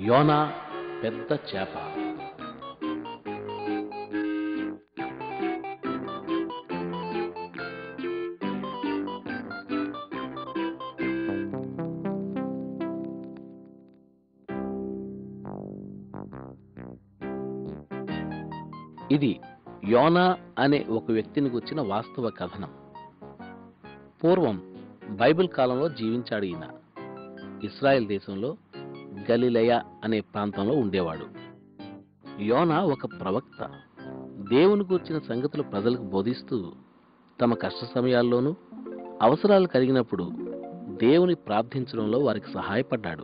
యోనా పెద్ద చేప ఇది యోనా అనే ఒక వ్యక్తిని గుర్చిన వాస్తవ కథనం పూర్వం బైబిల్ కాలంలో జీవించాడు ఈయన ఇస్రాయెల్ దేశంలో గలిలయ అనే ప్రాంతంలో ఉండేవాడు యోనా ఒక ప్రవక్త దేవుని గూర్చిన సంగతులు ప్రజలకు బోధిస్తూ తమ కష్ట సమయాల్లోనూ అవసరాలు కలిగినప్పుడు దేవుని ప్రార్థించడంలో వారికి సహాయపడ్డాడు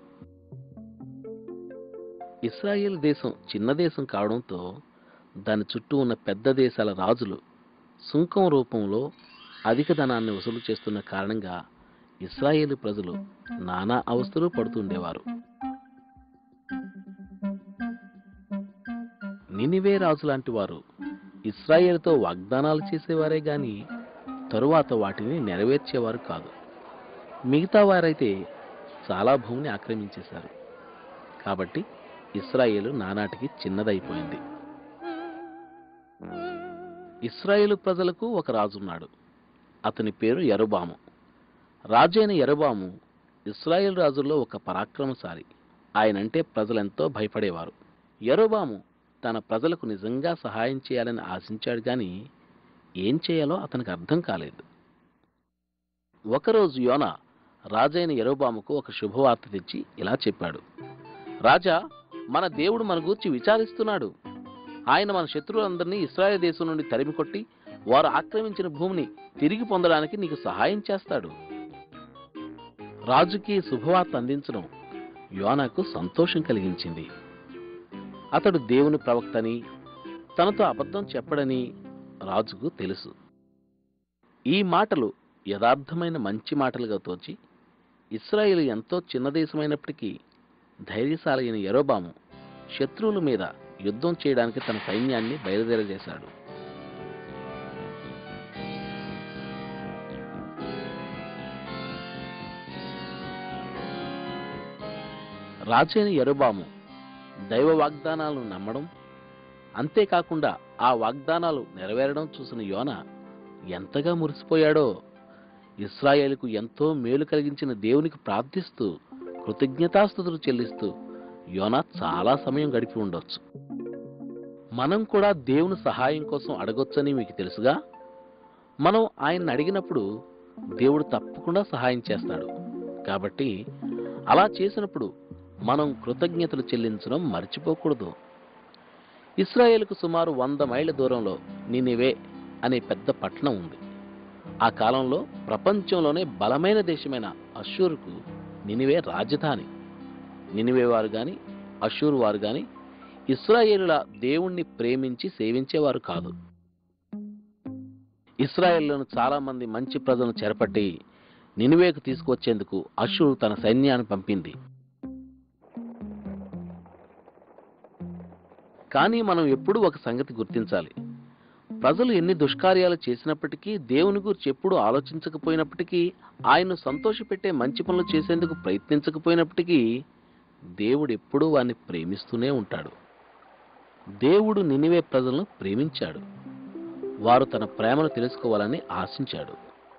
ఇస్రాయేల్ దేశం చిన్న దేశం కావడంతో దాని చుట్టూ ఉన్న పెద్ద దేశాల రాజులు సుంకం రూపంలో అధిక ధనాన్ని వసూలు చేస్తున్న కారణంగా ఇస్రాయేలు ప్రజలు నానా అవస్థలు పడుతుండేవారు నినివే రాజు లాంటి వారు ఇస్రాయేలుతో వాగ్దానాలు చేసేవారే గాని తరువాత వాటిని నెరవేర్చేవారు కాదు మిగతా వారైతే చాలా భూమిని ఆక్రమించేశారు కాబట్టి ఇస్రాయేలు నానాటికి చిన్నదైపోయింది ఇస్రాయేలు ప్రజలకు ఒక రాజున్నాడు అతని పేరు యరుబాము రాజైన యరుబాము ఇస్రాయేల్ రాజుల్లో ఒక పరాక్రమశాలి ఆయనంటే ప్రజలెంతో భయపడేవారు యరోబాము తన ప్రజలకు నిజంగా సహాయం చేయాలని ఆశించాడు గాని ఏం చేయాలో అతనికి అర్థం కాలేదు ఒకరోజు యోన రాజైన యరోబాముకు ఒక శుభవార్త తెచ్చి ఇలా చెప్పాడు రాజా మన దేవుడు మన గూర్చి విచారిస్తున్నాడు ఆయన మన శత్రువులందరినీ ఇస్రాయేల్ దేశం నుండి తరిమి కొట్టి వారు ఆక్రమించిన భూమిని తిరిగి పొందడానికి నీకు సహాయం చేస్తాడు రాజుకి శుభవార్త అందించడం యోనాకు సంతోషం కలిగించింది అతడు దేవుని ప్రవక్తని తనతో అబద్ధం చెప్పడని రాజుకు తెలుసు ఈ మాటలు యథార్థమైన మంచి మాటలుగా తోచి ఇస్రాయేల్ ఎంతో చిన్న దేశమైనప్పటికీ ధైర్యశాలి అయిన యరోబాము శత్రువుల మీద యుద్ధం చేయడానికి తన సైన్యాన్ని బయలుదేరజేశాడు రాజైన యరోబాము దైవ వాగ్దానాలను నమ్మడం అంతేకాకుండా ఆ వాగ్దానాలు నెరవేరడం చూసిన యోన ఎంతగా మురిసిపోయాడో ఇస్రాయేలుకు ఎంతో మేలు కలిగించిన దేవునికి ప్రార్థిస్తూ కృతజ్ఞతాస్థుతులు చెల్లిస్తూ యోన చాలా సమయం గడిపి ఉండొచ్చు మనం కూడా దేవుని సహాయం కోసం అడగొచ్చని మీకు తెలుసుగా మనం ఆయన్ని అడిగినప్పుడు దేవుడు తప్పకుండా సహాయం చేస్తాడు కాబట్టి అలా చేసినప్పుడు మనం కృతజ్ఞతలు చెల్లించడం మర్చిపోకూడదు ఇస్రాయేల్కు సుమారు వంద మైళ్ళ దూరంలో నినివే అనే పెద్ద పట్టణం ఉంది ఆ కాలంలో ప్రపంచంలోనే బలమైన దేశమైన అషూరుకు నినివే రాజధాని నినివే వారు గాని అషూరు వారు గాని ఇస్రాయేలుల దేవుణ్ణి ప్రేమించి సేవించేవారు కాదు ఇస్రాయేల్లోని చాలా మంది మంచి ప్రజలను చెరపట్టి నినివేకు తీసుకొచ్చేందుకు అషూరు తన సైన్యాన్ని పంపింది కానీ మనం ఎప్పుడూ ఒక సంగతి గుర్తించాలి ప్రజలు ఎన్ని దుష్కార్యాలు చేసినప్పటికీ దేవుని గురించి ఎప్పుడూ ఆలోచించకపోయినప్పటికీ ఆయన్ను సంతోషపెట్టే మంచి పనులు చేసేందుకు ప్రయత్నించకపోయినప్పటికీ దేవుడు ఎప్పుడూ వారిని ప్రేమిస్తూనే ఉంటాడు దేవుడు నినివే ప్రజలను ప్రేమించాడు వారు తన ప్రేమను తెలుసుకోవాలని ఆశించాడు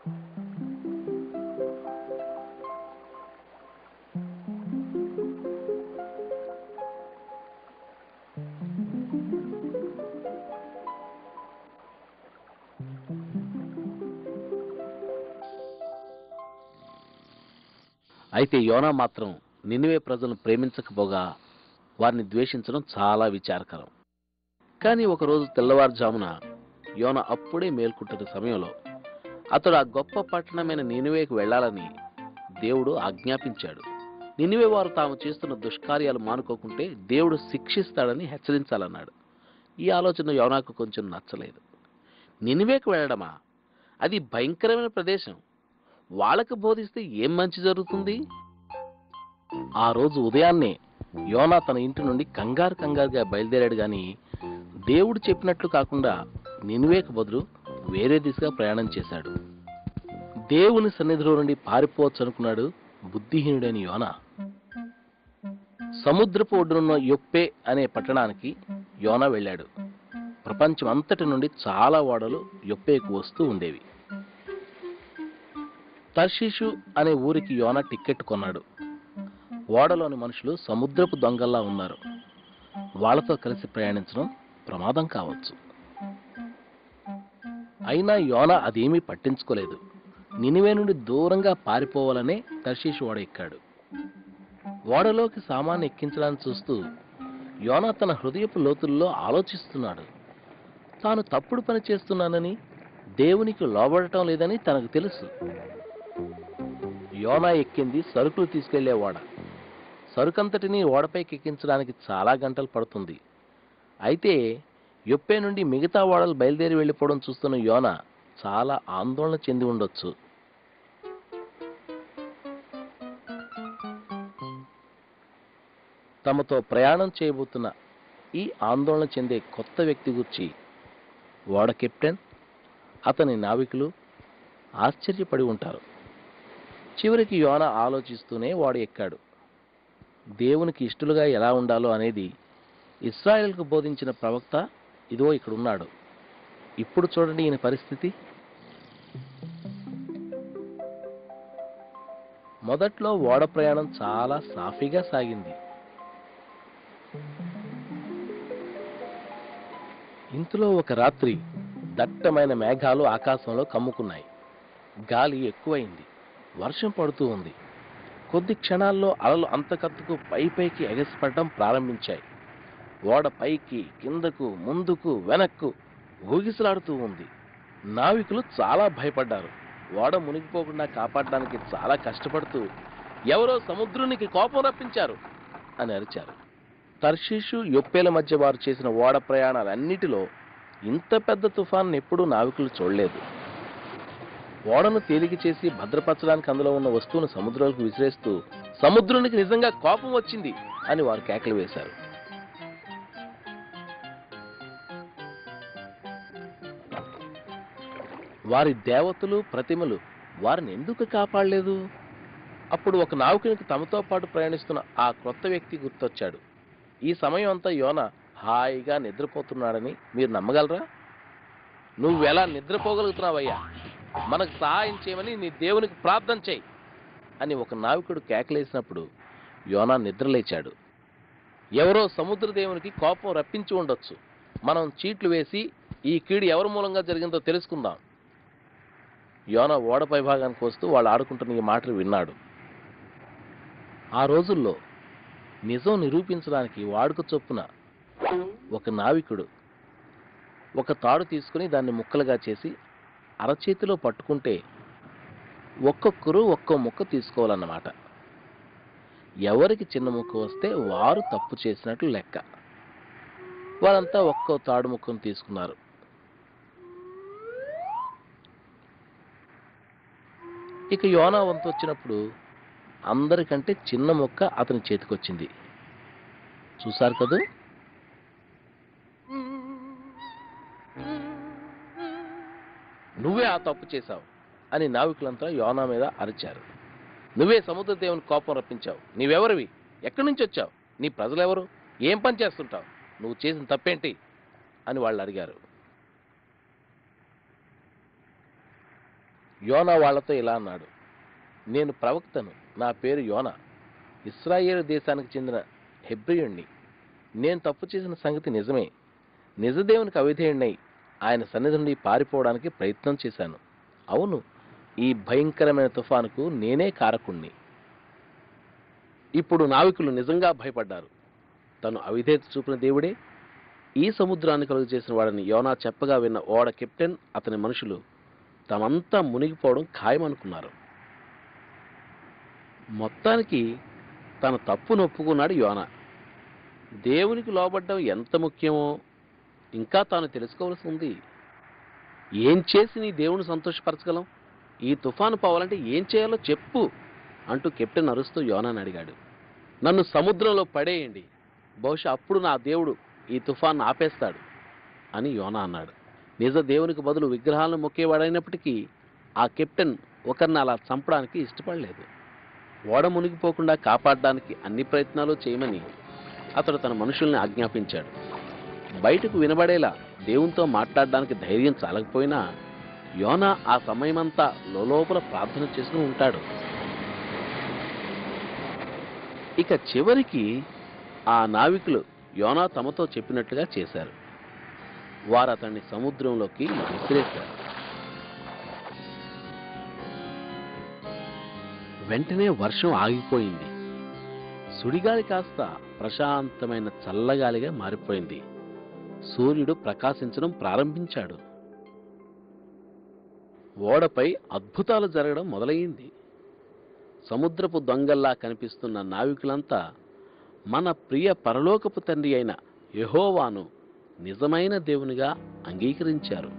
అయితే యోనా మాత్రం నినివే ప్రజలను ప్రేమించకపోగా వారిని ద్వేషించడం చాలా విచారకరం కానీ ఒకరోజు తెల్లవారుజామున యోన అప్పుడే మేల్కుంటున్న సమయంలో అతడు ఆ గొప్ప పట్టణమైన నినివేకు వెళ్ళాలని దేవుడు ఆజ్ఞాపించాడు నినివే వారు తాము చేస్తున్న దుష్కార్యాలు మానుకోకుంటే దేవుడు శిక్షిస్తాడని హెచ్చరించాలన్నాడు ఈ ఆలోచన యోనాకు కొంచెం నచ్చలేదు నినివేకు వెళ్ళడమా అది భయంకరమైన ప్రదేశం వాళ్ళకు బోధిస్తే ఏం మంచి జరుగుతుంది ఆ రోజు ఉదయాన్నే యోనా తన ఇంటి నుండి కంగారు కంగారుగా బయలుదేరాడు గాని దేవుడు చెప్పినట్లు కాకుండా నినువేకు బదులు వేరే దిశగా ప్రయాణం చేశాడు దేవుని సన్నిధిలో నుండి పారిపోవచ్చు అనుకున్నాడు బుద్ధిహీనుడైన యోన సముద్రపు ఒడ్డునున్న యొప్పే అనే పట్టణానికి యోనా వెళ్ళాడు ప్రపంచం అంతటి నుండి చాలా ఓడలు యొప్పేకు వస్తూ ఉండేవి తర్షీషు అనే ఊరికి యోనా టిక్కెట్ కొన్నాడు ఓడలోని మనుషులు సముద్రపు దొంగల్లా ఉన్నారు వాళ్ళతో కలిసి ప్రయాణించడం ప్రమాదం కావచ్చు అయినా యోనా అదేమీ పట్టించుకోలేదు నినివే నుండి దూరంగా పారిపోవాలనే తర్షీషు ఓడ ఎక్కాడు ఓడలోకి సామాన్ని ఎక్కించడానికి చూస్తూ యోనా తన హృదయపు లోతుల్లో ఆలోచిస్తున్నాడు తాను తప్పుడు పని చేస్తున్నానని దేవునికి లోబడటం లేదని తనకు తెలుసు యోనా ఎక్కింది సరుకులు తీసుకెళ్లే ఓడ సరుకంతటిని ఓడపైకి ఎక్కించడానికి చాలా గంటలు పడుతుంది అయితే యొప్పే నుండి మిగతా ఓడలు బయలుదేరి వెళ్ళిపోవడం చూస్తున్న యోన చాలా ఆందోళన చెంది ఉండొచ్చు తమతో ప్రయాణం చేయబోతున్న ఈ ఆందోళన చెందే కొత్త వ్యక్తి గురించి ఓడ కెప్టెన్ అతని నావికులు ఆశ్చర్యపడి ఉంటారు చివరికి యోన ఆలోచిస్తూనే వాడు ఎక్కాడు దేవునికి ఇష్టలుగా ఎలా ఉండాలో అనేది ఇస్రాయేల్కు బోధించిన ప్రవక్త ఇదో ఇక్కడ ఉన్నాడు ఇప్పుడు చూడండి ఈయన పరిస్థితి మొదట్లో ఓడ ప్రయాణం చాలా సాఫీగా సాగింది ఇంతలో ఒక రాత్రి దట్టమైన మేఘాలు ఆకాశంలో కమ్ముకున్నాయి గాలి ఎక్కువైంది వర్షం పడుతూ ఉంది కొద్ది క్షణాల్లో అలలు అంతకత్తుకు పై పైకి ఎగసిపడడం ప్రారంభించాయి ఓడ పైకి కిందకు ముందుకు వెనక్కు ఊగిసలాడుతూ ఉంది నావికులు చాలా భయపడ్డారు ఓడ మునిగిపోకుండా కాపాడడానికి చాలా కష్టపడుతూ ఎవరో సముద్రునికి కోపం రప్పించారు అని అరిచారు తర్షీషు యొప్పేల మధ్య వారు చేసిన ఓడ ప్రయాణాలన్నిటిలో ఇంత పెద్ద తుఫాన్ ఎప్పుడూ నావికులు చూడలేదు ఓడను తేలిక చేసి భద్రపరచడానికి అందులో ఉన్న వస్తువును సముద్రంలోకి విసిరేస్తూ సముద్రునికి నిజంగా కోపం వచ్చింది అని వారు కేకలు వేశారు వారి దేవతలు ప్రతిమలు వారిని ఎందుకు కాపాడలేదు అప్పుడు ఒక నావికునికి తమతో పాటు ప్రయాణిస్తున్న ఆ క్రొత్త వ్యక్తి గుర్తొచ్చాడు ఈ సమయం అంతా యోన హాయిగా నిద్రపోతున్నాడని మీరు నమ్మగలరా నువ్వెలా నిద్రపోగలుగుతున్నావయ్యా మనకు సహాయం చేయమని నీ దేవునికి ప్రార్థన చేయి అని ఒక నావికుడు కేకలేసినప్పుడు యోనా నిద్రలేచాడు ఎవరో సముద్ర దేవునికి కోపం రప్పించి ఉండొచ్చు మనం చీట్లు వేసి ఈ కీడు ఎవరి మూలంగా జరిగిందో తెలుసుకుందాం యోన ఓడపై భాగానికి వస్తూ వాళ్ళు ఆడుకుంటున్న ఈ మాటలు విన్నాడు ఆ రోజుల్లో నిజం నిరూపించడానికి వాడుక చొప్పున ఒక నావికుడు ఒక తాడు తీసుకుని దాన్ని ముక్కలుగా చేసి అరచేతిలో పట్టుకుంటే ఒక్కొక్కరు ఒక్కో ముక్క తీసుకోవాలన్నమాట ఎవరికి చిన్న ముక్క వస్తే వారు తప్పు చేసినట్లు లెక్క వారంతా ఒక్కో తాడు ముక్కను తీసుకున్నారు ఇక యోనా వంతు వచ్చినప్పుడు అందరికంటే చిన్న ముక్క అతని చేతికొచ్చింది చూశారు కదూ నువ్వే ఆ తప్పు చేశావు అని నావికులంతా యోనా మీద అరిచారు నువ్వే సముద్ర దేవుని కోపం రప్పించావు నీవెవరివి ఎక్కడి నుంచి వచ్చావు నీ ప్రజలెవరు ఏం పని చేస్తుంటావు నువ్వు చేసిన తప్పేంటి అని వాళ్ళు అడిగారు యోనా వాళ్ళతో ఇలా అన్నాడు నేను ప్రవక్తను నా పేరు యోనా ఇస్రాయేలు దేశానికి చెందిన హెబ్రియుణ్ణి నేను తప్పు చేసిన సంగతి నిజమే నిజదేవునికి అవిధేయుణ్ణై ఆయన సన్నిధి నుండి పారిపోవడానికి ప్రయత్నం చేశాను అవును ఈ భయంకరమైన తుఫానుకు నేనే కారకుణ్ణి ఇప్పుడు నావికులు నిజంగా భయపడ్డారు తను అవిధేయత చూపిన దేవుడే ఈ సముద్రాన్ని కలుగు చేసిన వాడని యోనా చెప్పగా విన్న ఓడ కెప్టెన్ అతని మనుషులు తమంతా మునిగిపోవడం ఖాయమనుకున్నారు మొత్తానికి తన తప్పును ఒప్పుకున్నాడు యోనా దేవునికి లోబడ్డం ఎంత ముఖ్యమో ఇంకా తాను తెలుసుకోవాల్సి ఉంది ఏం చేసి నీ దేవుని సంతోషపరచగలం ఈ తుఫాను పోవాలంటే ఏం చేయాలో చెప్పు అంటూ కెప్టెన్ అరుస్తూ యోనాని అడిగాడు నన్ను సముద్రంలో పడేయండి బహుశా అప్పుడు నా దేవుడు ఈ తుఫాను ఆపేస్తాడు అని యోనా అన్నాడు నిజ దేవునికి బదులు విగ్రహాలను మొక్కేవాడైనప్పటికీ ఆ కెప్టెన్ ఒకరిని అలా చంపడానికి ఇష్టపడలేదు ఓడ మునిగిపోకుండా కాపాడడానికి అన్ని ప్రయత్నాలు చేయమని అతడు తన మనుషుల్ని ఆజ్ఞాపించాడు బయటకు వినబడేలా దేవునితో మాట్లాడడానికి ధైర్యం చాలకపోయినా యోనా ఆ సమయమంతా లోపల ప్రార్థన చేస్తూ ఉంటాడు ఇక చివరికి ఆ నావికులు యోనా తమతో చెప్పినట్లుగా చేశారు వారు అతన్ని సముద్రంలోకి విసిరేశారు వెంటనే వర్షం ఆగిపోయింది సుడిగాలి కాస్త ప్రశాంతమైన చల్లగాలిగా మారిపోయింది సూర్యుడు ప్రకాశించడం ప్రారంభించాడు ఓడపై అద్భుతాలు జరగడం మొదలయ్యింది సముద్రపు దొంగల్లా కనిపిస్తున్న నావికులంతా మన ప్రియ పరలోకపు తండ్రి అయిన యెహోవాను నిజమైన దేవునిగా అంగీకరించారు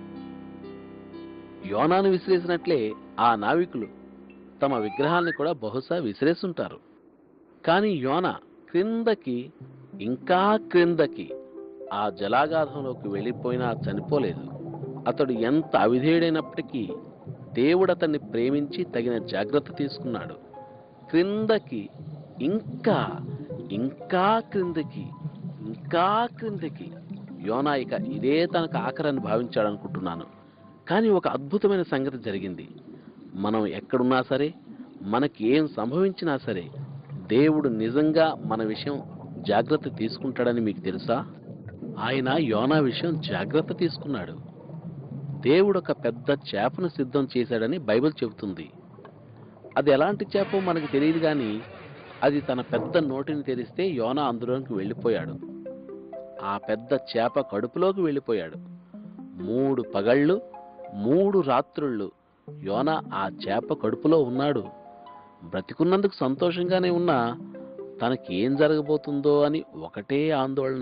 యోనాను విసిరేసినట్లే ఆ నావికులు తమ విగ్రహాల్ని కూడా బహుశా విసిరేసుంటారు కానీ యోన క్రిందకి ఇంకా క్రిందకి ఆ జలాగాధంలోకి వెళ్ళిపోయినా చనిపోలేదు అతడు ఎంత అవిధేయుడైనప్పటికీ దేవుడు అతన్ని ప్రేమించి తగిన జాగ్రత్త తీసుకున్నాడు క్రిందకి ఇంకా ఇంకా క్రిందకి ఇంకా క్రిందకి యోనా ఇక ఇదే తనకు ఆఖరని భావించాడు అనుకుంటున్నాను కానీ ఒక అద్భుతమైన సంగతి జరిగింది మనం ఎక్కడున్నా సరే మనకి ఏం సంభవించినా సరే దేవుడు నిజంగా మన విషయం జాగ్రత్త తీసుకుంటాడని మీకు తెలుసా ఆయన యోనా విషయం జాగ్రత్త తీసుకున్నాడు దేవుడు ఒక పెద్ద చేపను సిద్ధం చేశాడని బైబిల్ చెబుతుంది అది ఎలాంటి చేపో మనకు తెలియదు కానీ అది తన పెద్ద నోటిని తెరిస్తే యోనా అందులోకి వెళ్ళిపోయాడు ఆ పెద్ద చేప కడుపులోకి వెళ్ళిపోయాడు మూడు పగళ్ళు మూడు రాత్రుళ్ళు యోనా ఆ చేప కడుపులో ఉన్నాడు బ్రతికున్నందుకు సంతోషంగానే ఉన్నా తనకి ఏం జరగబోతుందో అని ఒకటే ఆందోళన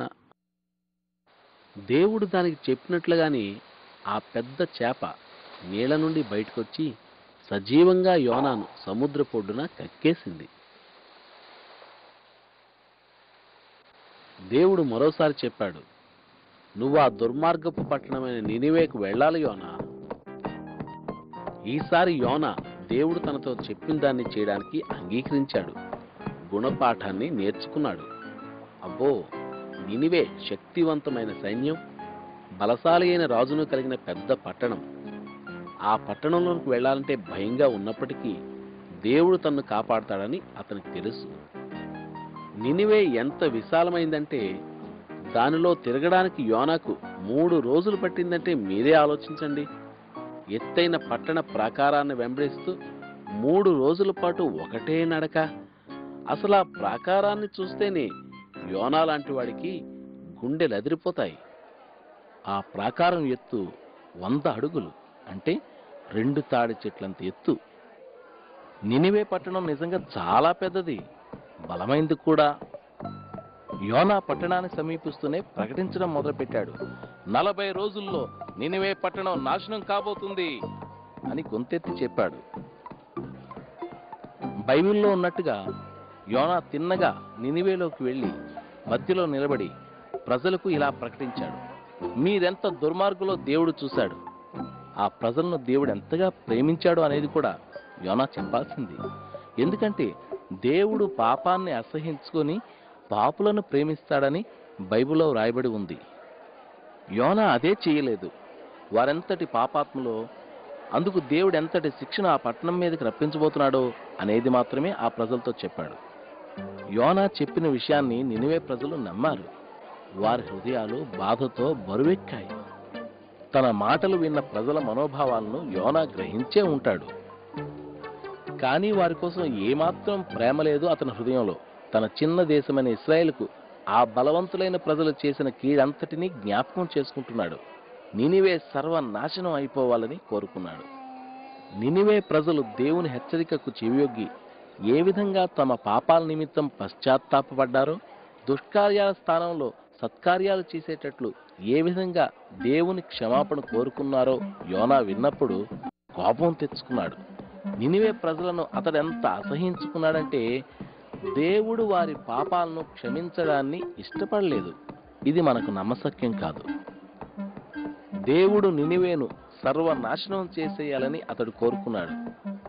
దేవుడు దానికి చెప్పినట్లుగానే ఆ పెద్ద చేప నీళ్ల నుండి బయటకొచ్చి సజీవంగా యోనాను సముద్ర పొడ్డున కక్కేసింది దేవుడు మరోసారి చెప్పాడు నువ్వు ఆ దుర్మార్గపు పట్టణమైన నినివేకు వెళ్ళాలి యోనా ఈసారి యోన దేవుడు తనతో చెప్పిన దాన్ని చేయడానికి అంగీకరించాడు గుణపాఠాన్ని నేర్చుకున్నాడు అబ్బో నినివే శక్తివంతమైన సైన్యం బలశాలి అయిన రాజును కలిగిన పెద్ద పట్టణం ఆ పట్టణంలోకి వెళ్ళాలంటే భయంగా ఉన్నప్పటికీ దేవుడు తన్ను కాపాడతాడని అతనికి తెలుసు నినివే ఎంత విశాలమైందంటే దానిలో తిరగడానికి యోనాకు మూడు రోజులు పట్టిందంటే మీరే ఆలోచించండి ఎత్తైన పట్టణ ప్రాకారాన్ని వెంబడిస్తూ మూడు రోజుల పాటు ఒకటే నడక అసలు ఆ ప్రాకారాన్ని చూస్తేనే యోనా లాంటి వాడికి గుండెలు అదిరిపోతాయి ఆ ప్రాకారం ఎత్తు వంద అడుగులు అంటే రెండు తాడి చెట్లంత ఎత్తు నినివే పట్టణం నిజంగా చాలా పెద్దది బలమైంది కూడా యోనా పట్టణానికి సమీపిస్తూనే ప్రకటించడం మొదలుపెట్టాడు నలభై రోజుల్లో నినివే పట్టణం నాశనం కాబోతుంది అని గొంతెత్తి చెప్పాడు బైబిల్లో ఉన్నట్టుగా యోనా తిన్నగా నినివేలోకి వెళ్ళి మధ్యలో నిలబడి ప్రజలకు ఇలా ప్రకటించాడు మీరెంత దుర్మార్గులో దేవుడు చూశాడు ఆ ప్రజలను దేవుడు ఎంతగా ప్రేమించాడు అనేది కూడా యోనా చెప్పాల్సింది ఎందుకంటే దేవుడు పాపాన్ని అసహించుకొని పాపులను ప్రేమిస్తాడని బైబిల్లో రాయబడి ఉంది యోనా అదే చేయలేదు వారెంతటి పాపాత్ములో అందుకు దేవుడు ఎంతటి శిక్షణ ఆ పట్టణం మీదకి రప్పించబోతున్నాడో అనేది మాత్రమే ఆ ప్రజలతో చెప్పాడు యోనా చెప్పిన విషయాన్ని నినివే ప్రజలు నమ్మారు వారి హృదయాలు బాధతో బరువెక్కాయి తన మాటలు విన్న ప్రజల మనోభావాలను యోనా గ్రహించే ఉంటాడు కానీ వారి కోసం ఏమాత్రం ప్రేమ లేదు అతని హృదయంలో తన చిన్న దేశమైన ఇస్రాయేల్కు ఆ బలవంతులైన ప్రజలు చేసిన కీడంతటినీ జ్ఞాపకం చేసుకుంటున్నాడు నినివే సర్వనాశనం అయిపోవాలని కోరుకున్నాడు నినివే ప్రజలు దేవుని హెచ్చరికకు చెవియొగ్గి ఏ విధంగా తమ పాపాల నిమిత్తం పశ్చాత్తాపపడ్డారో దుష్కార్యాల స్థానంలో సత్కార్యాలు చేసేటట్లు ఏ విధంగా దేవుని క్షమాపణ కోరుకున్నారో యోనా విన్నప్పుడు కోపం తెచ్చుకున్నాడు నినివే ప్రజలను అతడెంత అసహించుకున్నాడంటే దేవుడు వారి పాపాలను క్షమించడాన్ని ఇష్టపడలేదు ఇది మనకు నమ్మశక్యం కాదు దేవుడు నినివేను సర్వనాశనం చేసేయాలని అతడు కోరుకున్నాడు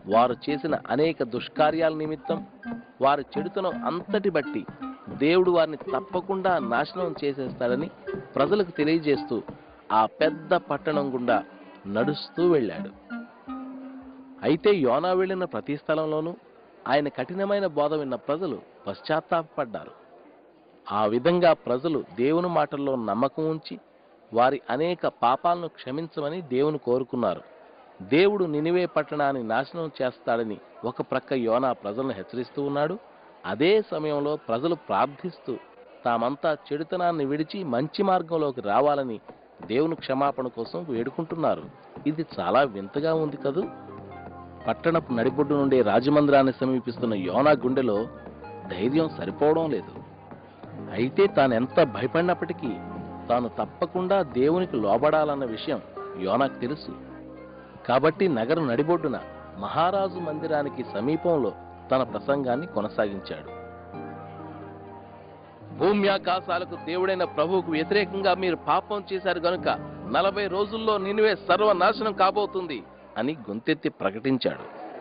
వారు చేసిన అనేక దుష్కార్యాల నిమిత్తం వారి చెడుతనం అంతటి బట్టి దేవుడు వారిని తప్పకుండా నాశనం చేసేస్తాడని ప్రజలకు తెలియజేస్తూ ఆ పెద్ద పట్టణం గుండా నడుస్తూ వెళ్ళాడు అయితే యోనా వెళ్ళిన ప్రతి స్థలంలోనూ ఆయన కఠినమైన బోధ విన్న ప్రజలు పశ్చాత్తాపపడ్డారు ఆ విధంగా ప్రజలు దేవుని మాటల్లో నమ్మకం ఉంచి వారి అనేక పాపాలను క్షమించమని దేవుని కోరుకున్నారు దేవుడు నినివే పట్టణాన్ని నాశనం చేస్తాడని ఒక ప్రక్క యోనా ప్రజలను హెచ్చరిస్తూ ఉన్నాడు అదే సమయంలో ప్రజలు ప్రార్థిస్తూ తామంతా చెడుతనాన్ని విడిచి మంచి మార్గంలోకి రావాలని దేవుని క్షమాపణ కోసం వేడుకుంటున్నారు ఇది చాలా వింతగా ఉంది కదూ పట్టణపు నడిబొడ్డు నుండి రాజమందిరాన్ని సమీపిస్తున్న యోనా గుండెలో ధైర్యం సరిపోవడం లేదు అయితే తాను ఎంత భయపడినప్పటికీ తాను తప్పకుండా దేవునికి లోబడాలన్న విషయం యోనాకు తెలుసు కాబట్టి నగరం నడిబొడ్డున మహారాజు మందిరానికి సమీపంలో తన ప్రసంగాన్ని కొనసాగించాడు భూమ్యాకాశాలకు దేవుడైన ప్రభువుకు వ్యతిరేకంగా మీరు పాపం చేశారు గనుక నలభై రోజుల్లో నినివే సర్వనాశనం కాబోతుంది అని గొంతెత్తి ప్రకటించాడు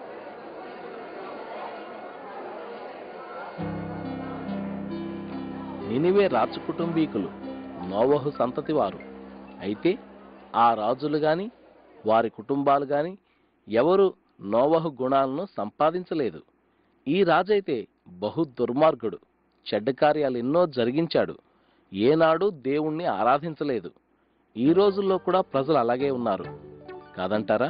నినివే రాజు కుటుంబీకులు నోవహు సంతతి వారు అయితే ఆ రాజులు గాని వారి కుటుంబాలు గాని ఎవరు నోవహు గుణాలను సంపాదించలేదు ఈ రాజైతే బహు దుర్మార్గుడు చెడ్డ కార్యాలు ఎన్నో జరిగించాడు ఏనాడు దేవుణ్ణి ఆరాధించలేదు ఈ రోజుల్లో కూడా ప్రజలు అలాగే ఉన్నారు కాదంటారా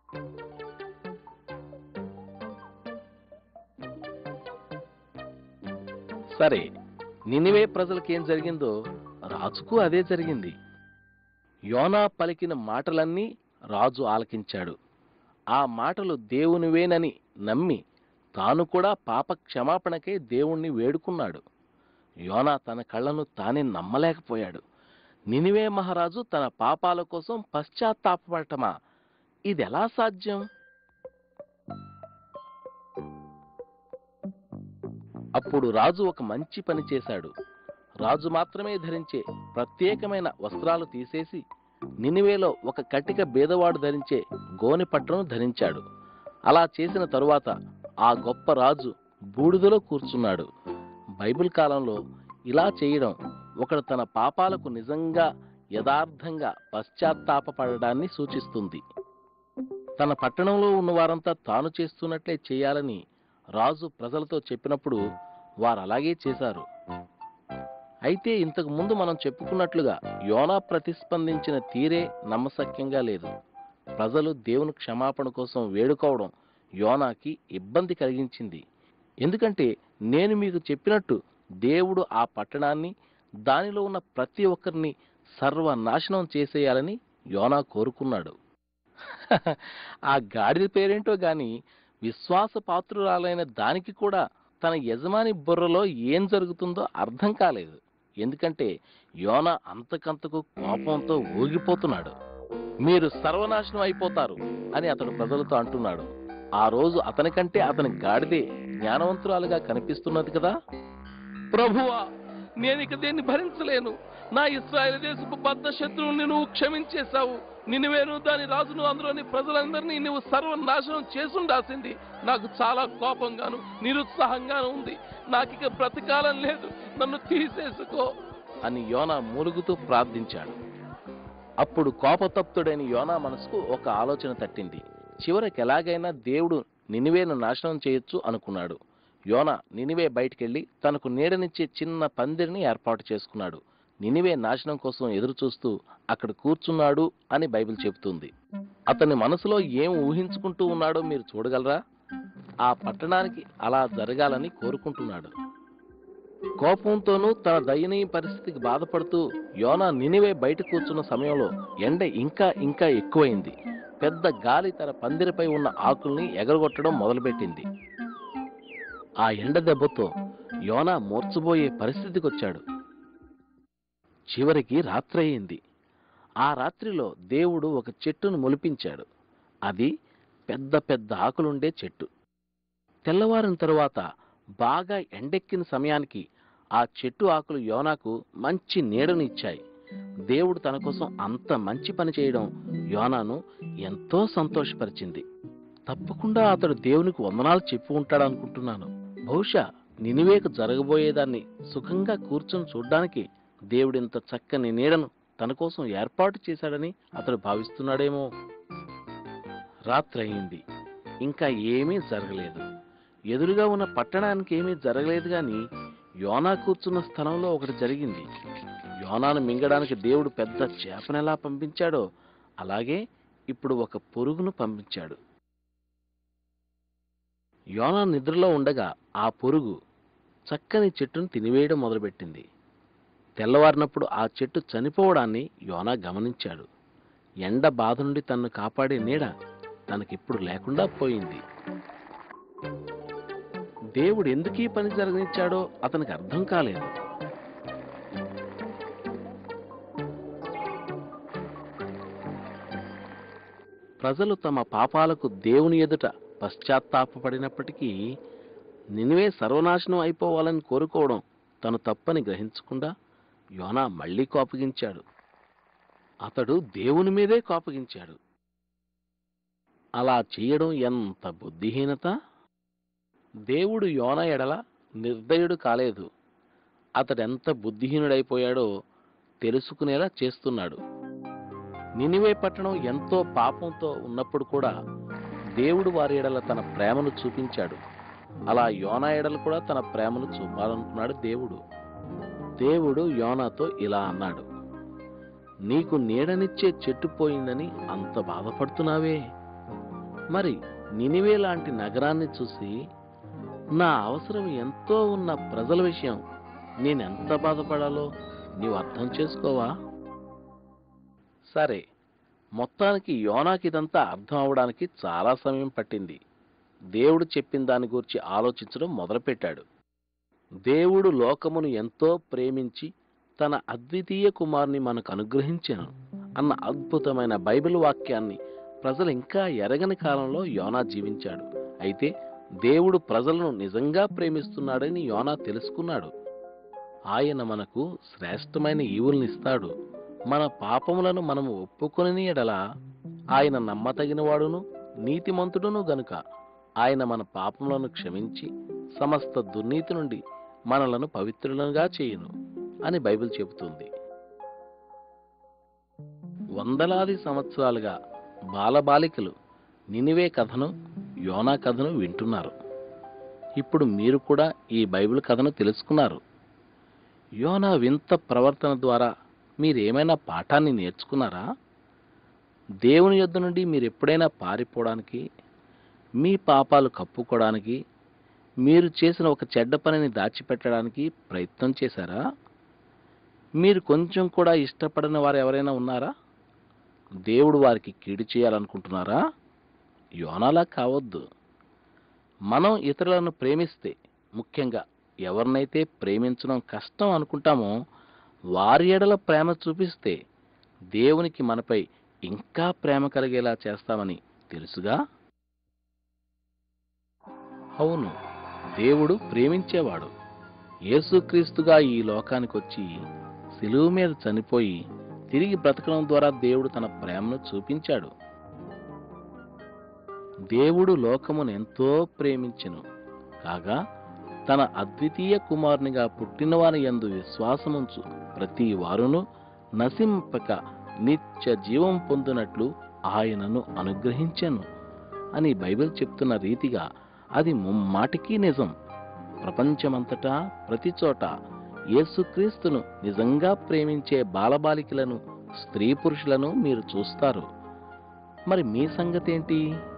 సరే నినివే ప్రజలకేం జరిగిందో రాజుకు అదే జరిగింది యోనా పలికిన మాటలన్నీ రాజు ఆలకించాడు ఆ మాటలు దేవునివేనని నమ్మి తాను కూడా పాప క్షమాపణకై దేవుణ్ణి వేడుకున్నాడు యోనా తన కళ్ళను తానే నమ్మలేకపోయాడు నినివే మహారాజు తన పాపాల కోసం పశ్చాత్తాపడటమా ఇదెలా సాధ్యం అప్పుడు రాజు ఒక మంచి పని చేశాడు రాజు మాత్రమే ధరించే ప్రత్యేకమైన వస్త్రాలు తీసేసి నినివేలో ఒక కటిక బేదవాడు ధరించే గోనె పట్టును ధరించాడు అలా చేసిన తరువాత ఆ గొప్ప రాజు బూడిదలో కూర్చున్నాడు బైబిల్ కాలంలో ఇలా చేయడం ఒకడు తన పాపాలకు నిజంగా యథార్థంగా పశ్చాత్తాపపడడాన్ని సూచిస్తుంది తన పట్టణంలో ఉన్న వారంతా తాను చేస్తున్నట్లే చేయాలని రాజు ప్రజలతో చెప్పినప్పుడు వారు అలాగే చేశారు అయితే ఇంతకు ముందు మనం చెప్పుకున్నట్లుగా యోనా ప్రతిస్పందించిన తీరే నమ్మశక్యంగా లేదు ప్రజలు దేవుని క్షమాపణ కోసం వేడుకోవడం యోనాకి ఇబ్బంది కలిగించింది ఎందుకంటే నేను మీకు చెప్పినట్టు దేవుడు ఆ పట్టణాన్ని దానిలో ఉన్న ప్రతి ఒక్కరిని సర్వనాశనం చేసేయాలని యోనా కోరుకున్నాడు ఆ గాడిద పేరేంటో గాని విశ్వాసపాత్రురాలైన దానికి కూడా తన యజమాని బుర్రలో ఏం జరుగుతుందో అర్థం కాలేదు ఎందుకంటే యోన అంతకంతకు కోపంతో ఊగిపోతున్నాడు మీరు సర్వనాశనం అయిపోతారు అని అతడు ప్రజలతో అంటున్నాడు ఆ రోజు అతనికంటే అతని గాడిదే జ్ఞానవంతురాలుగా కనిపిస్తున్నది కదా ప్రభువా నేను ఇక దీన్ని భరించలేను నా ఇస్రాయేల్ దేశపు బద్ద శత్రువుని నువ్వు క్షమించేశావు నిన్నువేను దాని రాజును అందులోని ప్రజలందరినీ నువ్వు సర్వనాశనం చేసుండాల్సింది నాకు చాలా కోపంగాను నిరుత్సాహంగాను ఉంది నాకిక బ్రతకాలం లేదు నన్ను తీసేసుకో అని యోనా మూలుగుతూ ప్రార్థించాడు అప్పుడు కోపతప్తుడైన యోనా మనసుకు ఒక ఆలోచన తట్టింది చివరికి ఎలాగైనా దేవుడు నినివేను నాశనం చేయొచ్చు అనుకున్నాడు యోన నినివే బయటికెళ్లి తనకు నీడనిచ్చే చిన్న పందిరిని ఏర్పాటు చేసుకున్నాడు నినివే నాశనం కోసం ఎదురు చూస్తూ అక్కడ కూర్చున్నాడు అని బైబిల్ చెబుతుంది అతని మనసులో ఏం ఊహించుకుంటూ ఉన్నాడో మీరు చూడగలరా ఆ పట్టణానికి అలా జరగాలని కోరుకుంటున్నాడు కోపంతోనూ తన దయనీయ పరిస్థితికి బాధపడుతూ యోనా నినివే బయట కూర్చున్న సమయంలో ఎండ ఇంకా ఇంకా ఎక్కువైంది పెద్ద గాలి తన పందిరిపై ఉన్న ఆకుల్ని ఎగరగొట్టడం మొదలుపెట్టింది ఆ ఎండ దెబ్బతో యోనా మూర్చబోయే పరిస్థితికి వచ్చాడు చివరికి రాత్రి అయింది ఆ రాత్రిలో దేవుడు ఒక చెట్టును మొలిపించాడు అది పెద్ద పెద్ద ఆకులుండే చెట్టు తెల్లవారిన తరువాత బాగా ఎండెక్కిన సమయానికి ఆ చెట్టు ఆకులు యోనాకు మంచి నీడను ఇచ్చాయి దేవుడు తన కోసం అంత మంచి పని చేయడం యోనాను ఎంతో సంతోషపరిచింది తప్పకుండా అతడు దేవునికి వందనాలు చెప్పి ఉంటాడు అనుకుంటున్నాను బహుశా నినివేకు జరగబోయేదాన్ని సుఖంగా కూర్చొని చూడ్డానికి దేవుడింత చక్కని నీడను తన కోసం ఏర్పాటు చేశాడని అతడు భావిస్తున్నాడేమో రాత్రి అయింది ఇంకా ఏమీ జరగలేదు ఎదురుగా ఉన్న పట్టణానికి ఏమీ జరగలేదు గాని యోనా కూర్చున్న స్థలంలో ఒకటి జరిగింది యోనాను మింగడానికి దేవుడు పెద్ద చేపనెలా పంపించాడో అలాగే ఇప్పుడు ఒక పురుగును పంపించాడు యోనా నిద్రలో ఉండగా ఆ పురుగు చక్కని చెట్టును తినివేయడం మొదలుపెట్టింది తెల్లవారినప్పుడు ఆ చెట్టు చనిపోవడాన్ని యోనా గమనించాడు ఎండ బాధ నుండి తన్ను కాపాడే నీడ తనకిప్పుడు లేకుండా పోయింది దేవుడు ఎందుకు ఈ పని జరగనిచ్చాడో అతనికి అర్థం కాలేదు ప్రజలు తమ పాపాలకు దేవుని ఎదుట పశ్చాత్తాపపడినప్పటికీ నినివే సర్వనాశనం అయిపోవాలని కోరుకోవడం తను తప్పని గ్రహించకుండా యోనా మళ్ళీ కోపగించాడు అతడు దేవుని మీదే కోపగించాడు అలా చేయడం ఎంత బుద్ధిహీనత దేవుడు యోన ఎడల నిర్దయుడు కాలేదు అతడెంత బుద్ధిహీనుడైపోయాడో తెలుసుకునేలా చేస్తున్నాడు నినివే పట్టణం ఎంతో పాపంతో ఉన్నప్పుడు కూడా దేవుడు వారి ఎడల తన ప్రేమను చూపించాడు అలా యోనా ఎడల కూడా తన ప్రేమను చూపాలనుకున్నాడు దేవుడు దేవుడు యోనాతో ఇలా అన్నాడు నీకు నీడనిచ్చే చెట్టు పోయిందని అంత బాధపడుతున్నావే మరి నినివే లాంటి నగరాన్ని చూసి నా అవసరం ఎంతో ఉన్న ప్రజల విషయం నేనెంత బాధపడాలో నీవు అర్థం చేసుకోవా సరే మొత్తానికి యోనాకి ఇదంతా అర్థం అవడానికి చాలా సమయం పట్టింది దేవుడు చెప్పిన దాని గురించి ఆలోచించడం మొదలుపెట్టాడు దేవుడు లోకమును ఎంతో ప్రేమించి తన అద్వితీయ కుమారుని మనకు అనుగ్రహించాను అన్న అద్భుతమైన బైబిల్ వాక్యాన్ని ప్రజలు ఇంకా ఎరగని కాలంలో యోనా జీవించాడు అయితే దేవుడు ప్రజలను నిజంగా ప్రేమిస్తున్నాడని యోనా తెలుసుకున్నాడు ఆయన మనకు శ్రేష్టమైన ఈవుల్నిస్తాడు మన పాపములను మనము ఒప్పుకొని ఎడల ఆయన నమ్మతగినవాడును నీతిమంతుడును గనుక ఆయన మన పాపములను క్షమించి సమస్త దుర్నీతి నుండి మనలను పవిత్రులుగా చేయును అని బైబిల్ చెబుతుంది వందలాది సంవత్సరాలుగా బాలబాలికలు నినివే కథను యోనా కథను వింటున్నారు ఇప్పుడు మీరు కూడా ఈ బైబిల్ కథను తెలుసుకున్నారు యోనా వింత ప్రవర్తన ద్వారా మీరేమైనా పాఠాన్ని నేర్చుకున్నారా దేవుని యొద్ద నుండి మీరు ఎప్పుడైనా పారిపోవడానికి మీ పాపాలు కప్పుకోవడానికి మీరు చేసిన ఒక చెడ్డ పనిని దాచిపెట్టడానికి ప్రయత్నం చేశారా మీరు కొంచెం కూడా ఇష్టపడని వారు ఎవరైనా ఉన్నారా దేవుడు వారికి కీడు చేయాలనుకుంటున్నారా యోనాలా కావద్దు మనం ఇతరులను ప్రేమిస్తే ముఖ్యంగా ఎవరినైతే ప్రేమించడం కష్టం అనుకుంటామో వారి ఎడల ప్రేమ చూపిస్తే దేవునికి మనపై ఇంకా ప్రేమ కలిగేలా చేస్తామని తెలుసుగా అవును దేవుడు ప్రేమించేవాడు యేసుక్రీస్తుగా ఈ లోకానికి వచ్చి సిలువు మీద చనిపోయి తిరిగి బ్రతకడం ద్వారా దేవుడు తన ప్రేమను చూపించాడు దేవుడు లోకమును ఎంతో ప్రేమించెను కాగా తన అద్వితీయ కుమారునిగా పుట్టినవాని యందు విశ్వాసముంచు ప్రతి వారును నశింపక నిత్య జీవం పొందినట్లు ఆయనను అనుగ్రహించెను అని బైబిల్ చెప్తున్న రీతిగా అది ముమ్మాటికి నిజం ప్రపంచమంతటా ప్రతి చోట యేసుక్రీస్తును నిజంగా ప్రేమించే బాలబాలికలను స్త్రీ పురుషులను మీరు చూస్తారు మరి మీ సంగతేంటి